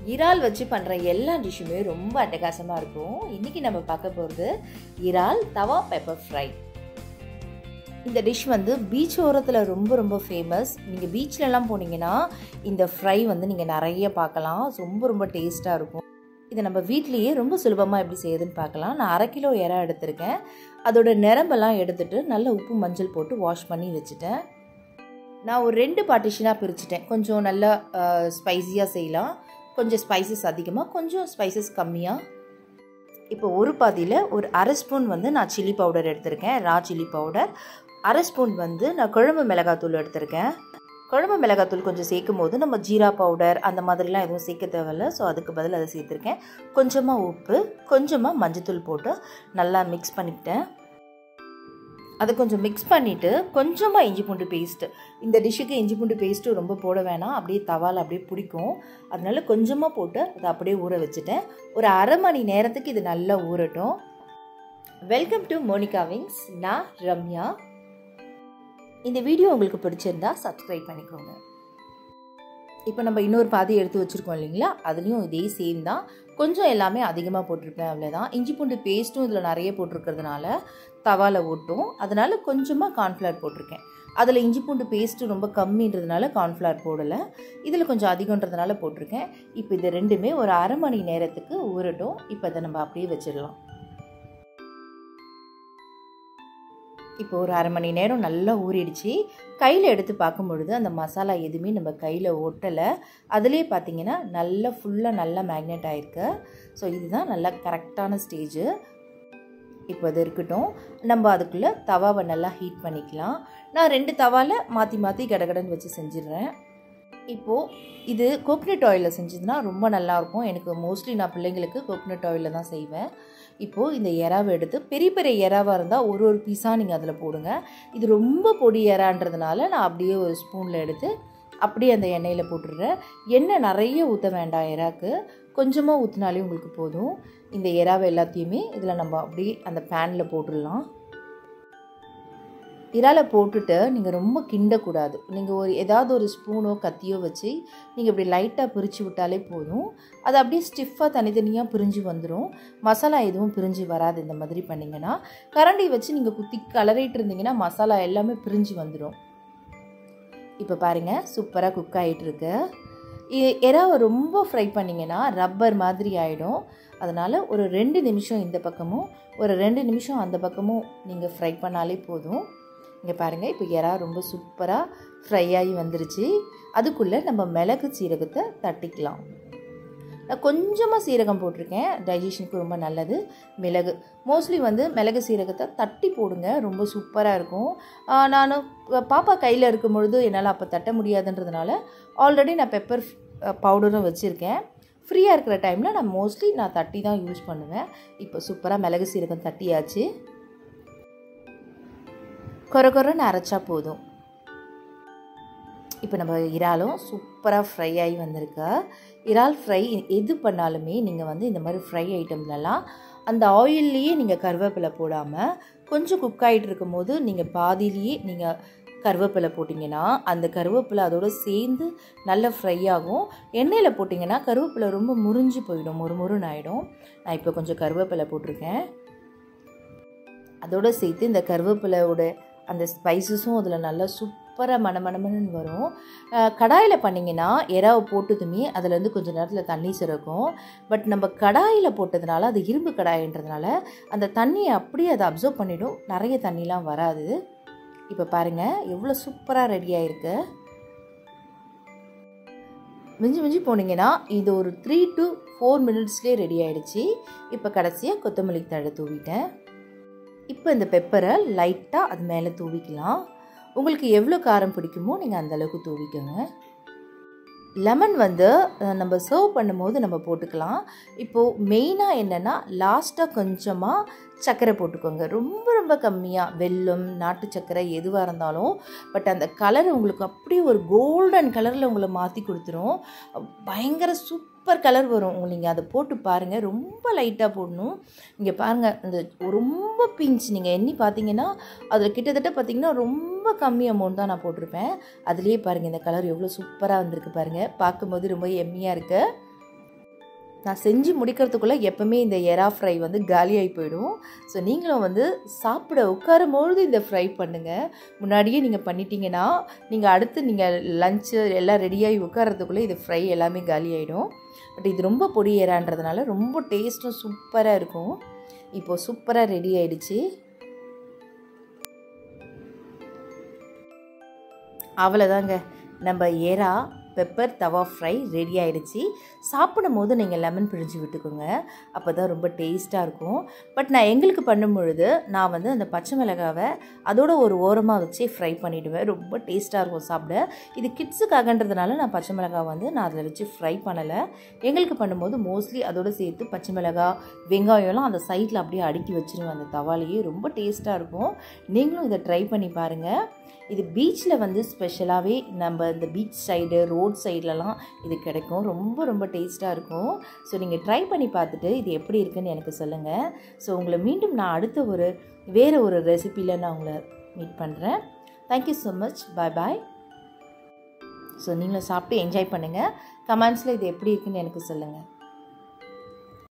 இறால் வச்சு பண்ணுற எல்லா டிஷ்ஷுமே ரொம்ப அட்டகாசமாக இருக்கும் இன்றைக்கி நம்ம பார்க்க போகிறது இறால் தவா பெப்பர் ஃப்ரை இந்த டிஷ் வந்து பீச் ஓரத்தில் ரொம்ப ரொம்ப ஃபேமஸ் நீங்கள் பீச்லலாம் போனீங்கன்னா இந்த ஃப்ரை வந்து நீங்கள் நிறைய பார்க்கலாம் ரொம்ப ரொம்ப டேஸ்ட்டாக இருக்கும் இதை நம்ம வீட்லேயே ரொம்ப சுலபமாக எப்படி செய்யுதுன்னு பார்க்கலாம் நான் அரை கிலோ இறா எடுத்திருக்கேன் அதோட நிரம்பெல்லாம் எடுத்துட்டு நல்ல உப்பு மஞ்சள் போட்டு வாஷ் பண்ணி வச்சுட்டேன் நான் ஒரு ரெண்டு பார்ட்டிஷனாக பிரிச்சுட்டேன் கொஞ்சம் நல்லா ஸ்பைஸியாக செய்யலாம் கொஞ்சம் ஸ்பைசஸ் அதிகமாக கொஞ்சம் ஸ்பைசஸ் கம்மியாக இப்போ ஒரு பாதியில் ஒரு அரை ஸ்பூன் வந்து நான் சில்லி பவுடர் எடுத்திருக்கேன் ரா சில்லி பவுடர் அரை ஸ்பூன் வந்து நான் குழம்பு மிளகாத்தூள் எடுத்திருக்கேன் குழம்பு மிளகாத்தூள் கொஞ்சம் சேர்க்கும் போது நம்ம ஜீரா பவுடர் அந்த மாதிரிலாம் எதுவும் சேர்க்க தேவையில்ல ஸோ அதுக்கு பதில் அதை சேர்த்துருக்கேன் கொஞ்சமாக உப்பு கொஞ்சமாக மஞ்சத்தூள் போட்டு நல்லா மிக்ஸ் பண்ணிக்கிட்டேன் அதை கொஞ்சம் மிக்ஸ் பண்ணிவிட்டு கொஞ்சமாக இஞ்சி பூண்டு பேஸ்ட்டு இந்த டிஷ்ஷுக்கு இஞ்சி பூண்டு பேஸ்ட்டு ரொம்ப போட வேணாம் அப்படியே தவால் அப்படியே பிடிக்கும் அதனால கொஞ்சமாக போட்டு அதை அப்படியே ஊற வச்சுட்டேன் ஒரு அரை மணி நேரத்துக்கு இது நல்லா ஊறட்டும் வெல்கம் டு மோனிகா விங்ஸ் நான் ரம்யா இந்த வீடியோ உங்களுக்கு பிடிச்சிருந்தா சப்ஸ்கிரைப் பண்ணிக்கோங்க இப்போ நம்ம இன்னொரு பாதி எடுத்து வச்சுருக்கோம் இல்லைங்களா அதுலேயும் இதே சேம் தான் கொஞ்சம் எல்லாமே அதிகமாக போட்டிருப்பேன் அவ்வளோதான் இஞ்சி பூண்டு பேஸ்ட்டும் இதில் நிறைய போட்டிருக்கிறதுனால தவாவில் ஓட்டும் அதனால் கொஞ்சமாக கார்ன்ஃப்ளவர் போட்டிருக்கேன் அதில் இஞ்சி பூண்டு பேஸ்ட்டு ரொம்ப கம்மின்றதுனால கார்ன்ஃப்ளவர் போடலை இதில் கொஞ்சம் அதிகன்றதுனால போட்டிருக்கேன் இப்போ இது ரெண்டுமே ஒரு அரை மணி நேரத்துக்கு ஊறட்டும் இப்போ அதை நம்ம அப்படியே வச்சிடலாம் இப்போ ஒரு அரை மணி நேரம் நல்லா ஊறிடுச்சு கையில் எடுத்து பார்க்கும் பொழுது அந்த மசாலா எதுவுமே நம்ம கையில் ஒட்டலை அதிலே பார்த்தீங்கன்னா நல்லா ஃபுல்லாக நல்லா மேக்னெட் ஆகிருக்கு ஸோ இதுதான் நல்லா கரெக்டான ஸ்டேஜு இப்போ அது இருக்கட்டும் நம்ம அதுக்குள்ளே தவாவை நல்லா ஹீட் பண்ணிக்கலாம் நான் ரெண்டு தவாவில் மாற்றி மாற்றி கடகடன்னு வச்சு செஞ்சிடுறேன் இப்போது இது கோக்னட் ஆயிலில் செஞ்சதுன்னா ரொம்ப நல்லாயிருக்கும் எனக்கு மோஸ்ட்லி நான் பிள்ளைங்களுக்கு கோக்னட் ஆயிலில் தான் செய்வேன் இப்போது இந்த இறாவை எடுத்து பெரிய பெரிய இறாவாக இருந்தால் ஒரு ஒரு பீஸாக நீங்கள் அதில் போடுங்க இது ரொம்ப பொடி இறான்றதுனால நான் அப்படியே ஒரு ஸ்பூனில் எடுத்து அப்படியே அந்த எண்ணெயில் போட்டுடுறேன் எண்ணெய் நிறைய ஊற்ற வேண்டாம் இறாக்கு கொஞ்சமாக ஊற்றினாலே உங்களுக்கு போதும் இந்த இறாவை எல்லாத்தையுமே இதில் நம்ம அப்படியே அந்த பேனில் போட்டுடலாம் இறால போட்டுட்டு நீங்கள் ரொம்ப கிண்டக்கூடாது நீங்கள் ஒரு ஏதாவது ஒரு ஸ்பூனோ கத்தியோ வச்சு நீங்கள் இப்படி லைட்டாக பிரித்து விட்டாலே போதும் அது அப்படியே ஸ்டிஃபாக தனித்தனியாக பிரிஞ்சு வந்துடும் மசாலா எதுவும் பிரிஞ்சு வராது இந்த மாதிரி பண்ணிங்கன்னா கரண்டி வச்சு நீங்கள் குத்தி கலரிட்டு இருந்தீங்கன்னா மசாலா எல்லாமே பிரிஞ்சு வந்துடும் இப்போ பாருங்கள் சூப்பராக குக் ஆகிட்டுருக்கு எறாவை ரொம்ப ஃப்ரை பண்ணிங்கன்னா ரப்பர் மாதிரி ஆகிடும் அதனால் ஒரு ரெண்டு நிமிஷம் இந்த பக்கமும் ஒரு ரெண்டு நிமிஷம் அந்த பக்கமும் நீங்கள் ஃப்ரை பண்ணாலே போதும் இங்கே பாருங்கள் இப்போ எறா ரொம்ப சூப்பராக ஃப்ரை ஆகி வந்துருச்சு அதுக்குள்ளே நம்ம மிளகு சீரகத்தை தட்டிக்கலாம் நான் கொஞ்சமாக சீரகம் போட்டிருக்கேன் டைஜஷனுக்கு ரொம்ப நல்லது மிளகு மோஸ்ட்லி வந்து மிளகு சீரகத்தை தட்டி போடுங்க ரொம்ப சூப்பராக இருக்கும் நான் பாப்பா கையில் இருக்கும் பொழுது என்னால் அப்போ தட்ட முடியாதுன்றதுனால ஆல்ரெடி நான் பெப்பர் பவுடரும் வச்சுருக்கேன் ஃப்ரீயாக இருக்கிற டைமில் நான் மோஸ்ட்லி நான் தட்டி தான் யூஸ் பண்ணுவேன் இப்போ சூப்பராக மிளகு சீரகம் தட்டியாச்சு கொர கொரன்னு அரைச்சா போதும் இப்போ நம்ம இறாலும் சூப்பராக ஃப்ரை ஆகி வந்திருக்கு இறால் ஃப்ரை எது பண்ணாலுமே நீங்கள் வந்து இந்த மாதிரி ஃப்ரை ஐட்டம்லலாம் அந்த ஆயில்லையே நீங்கள் கருவேப்பிலை போடாமல் கொஞ்சம் குக் ஆகிட்டு இருக்கும் போது நீங்கள் பாதியிலேயே நீங்கள் கருவேப்பிலை போட்டிங்கன்னா அந்த கருவேப்பிலை அதோடு சேர்ந்து நல்லா ஃப்ரை ஆகும் எண்ணெயில் போட்டிங்கன்னா கருவேப்பிலை ரொம்ப முறிஞ்சு போயிடும் ஒரு முருன்னு ஆகிடும் நான் இப்போ கொஞ்சம் கருவேப்பிலை போட்டிருக்கேன் அதோடு சேர்த்து இந்த கருவேப்பிலையோட அந்த ஸ்பைசஸும் அதில் நல்லா சூப்பராக மணமணமனு வரும் கடாயில் பண்ணிங்கன்னா எறாவை போட்டதுமே அதுலேருந்து கொஞ்சம் நேரத்தில் தண்ணி சிறக்கும் பட் நம்ம கடாயில் போட்டதுனால அது இரும்பு கடாயின்றதுனால அந்த தண்ணியை அப்படியே அதை அப்சர்வ் பண்ணிவிடும் நிறைய தண்ணிலாம் வராது இப்போ பாருங்கள் எவ்வளோ சூப்பராக ரெடி ஆகிருக்கு மிஞ்சி மிஞ்சி போனீங்கன்னா இது ஒரு த்ரீ டு ஃபோர் மினிட்ஸ்லேயே ரெடி ஆகிடுச்சு இப்போ கடைசியாக கொத்தமல்லி தழை தூவிட்டேன் இப்போ இந்த பெப்பரை லைட்டாக அது மேலே தூவிக்கலாம் உங்களுக்கு எவ்வளோ காரம் பிடிக்குமோ நீங்கள் அந்தளவுக்கு தூவிக்கோங்க லெமன் வந்து நம்ம சர்வ் பண்ணும்போது நம்ம போட்டுக்கலாம் இப்போது மெயினாக என்னென்னா லாஸ்ட்டாக கொஞ்சமாக சர்க்கரை போட்டுக்கோங்க ரொம்ப ரொம்ப கம்மியாக வெல்லம் நாட்டு சர்க்கரை எதுவாக இருந்தாலும் பட் அந்த கலர் உங்களுக்கு அப்படியே ஒரு கோல்டன் கலரில் உங்களை மாற்றி கொடுத்துரும் பயங்கர சூப்பர் கலர் வரும் நீங்கள் அதை போட்டு பாருங்கள் ரொம்ப லைட்டாக போடணும் இங்கே பாருங்கள் இந்த ரொம்ப பிஞ்ச் நீங்கள் எண்ணி பார்த்தீங்கன்னா அதில் கிட்டத்தட்ட பார்த்தீங்கன்னா ரொம்ப கம்மி அமௌண்ட் தான் நான் போட்டிருப்பேன் அதுலேயே பாருங்கள் இந்த கலர் எவ்வளோ சூப்பராக வந்திருக்கு பாருங்கள் பார்க்கும்போது ரொம்ப எம்மியாக இருக்குது நான் செஞ்சு முடிக்கிறதுக்குள்ளே எப்போவுமே இந்த எறா ஃப்ரை வந்து காலியாகி போயிடும் ஸோ நீங்களும் வந்து சாப்பிட உட்காரும் பொழுது இந்த ஃப்ரை பண்ணுங்கள் முன்னாடியே நீங்கள் பண்ணிட்டீங்கன்னா நீங்கள் அடுத்து நீங்கள் லஞ்சு எல்லாம் ரெடியாகி உட்காரத்துக்குள்ளே இது ஃப்ரை எல்லாமே காலி ஆகிடும் பட் இது ரொம்ப பொடி ஏறான்றதுனால ரொம்ப டேஸ்ட்டும் சூப்பராக இருக்கும் இப்போது சூப்பராக ரெடி ஆயிடுச்சு அவ்வளோதாங்க நம்ம ஏரா பெப்பர் தவா ஃப்ரை ரெடி ஆயிடுச்சு சாப்பிடும் போது நீங்கள் லெமன் பிழிஞ்சு விட்டுக்கோங்க அப்போ தான் ரொம்ப டேஸ்ட்டாக இருக்கும் பட் நான் எங்களுக்கு பண்ணும் பொழுது நான் வந்து அந்த பச்சை மிளகாவை அதோட ஒரு ஓரமாக வச்சு ஃப்ரை பண்ணிவிடுவேன் ரொம்ப டேஸ்ட்டாக இருக்கும் சாப்பிட இது கிட்ஸுக்காகன்றதுனால நான் பச்சை மிளகாய் வந்து நான் அதில் வச்சு ஃப்ரை பண்ணலை எங்களுக்கு பண்ணும்போது மோஸ்ட்லி அதோட சேர்த்து பச்சை மிளகாய் வெங்காயம்லாம் அந்த சைடில் அப்படியே அடுக்கி வச்சுருவேன் அந்த தவாலேயே ரொம்ப டேஸ்ட்டாக இருக்கும் நீங்களும் இதை ட்ரை பண்ணி பாருங்கள் இது பீச்சில் வந்து ஸ்பெஷலாகவே நம்ம இந்த பீச் சைடு ரோட் சைட்லலாம் இது கிடைக்கும் ரொம்ப ரொம்ப டேஸ்ட்டாக இருக்கும் ஸோ நீங்கள் ட்ரை பண்ணி பார்த்துட்டு இது எப்படி இருக்குன்னு எனக்கு சொல்லுங்கள் ஸோ உங்களை மீண்டும் நான் அடுத்த ஒரு வேறு ஒரு ரெசிப்பியில் நான் உங்களை மீட் பண்ணுறேன் thank you so much bye bye so நீங்களும் சாப்பிட்டு என்ஜாய் பண்ணுங்கள் கமெண்ட்ஸில் இது எப்படி இருக்குன்னு எனக்கு சொல்லுங்கள்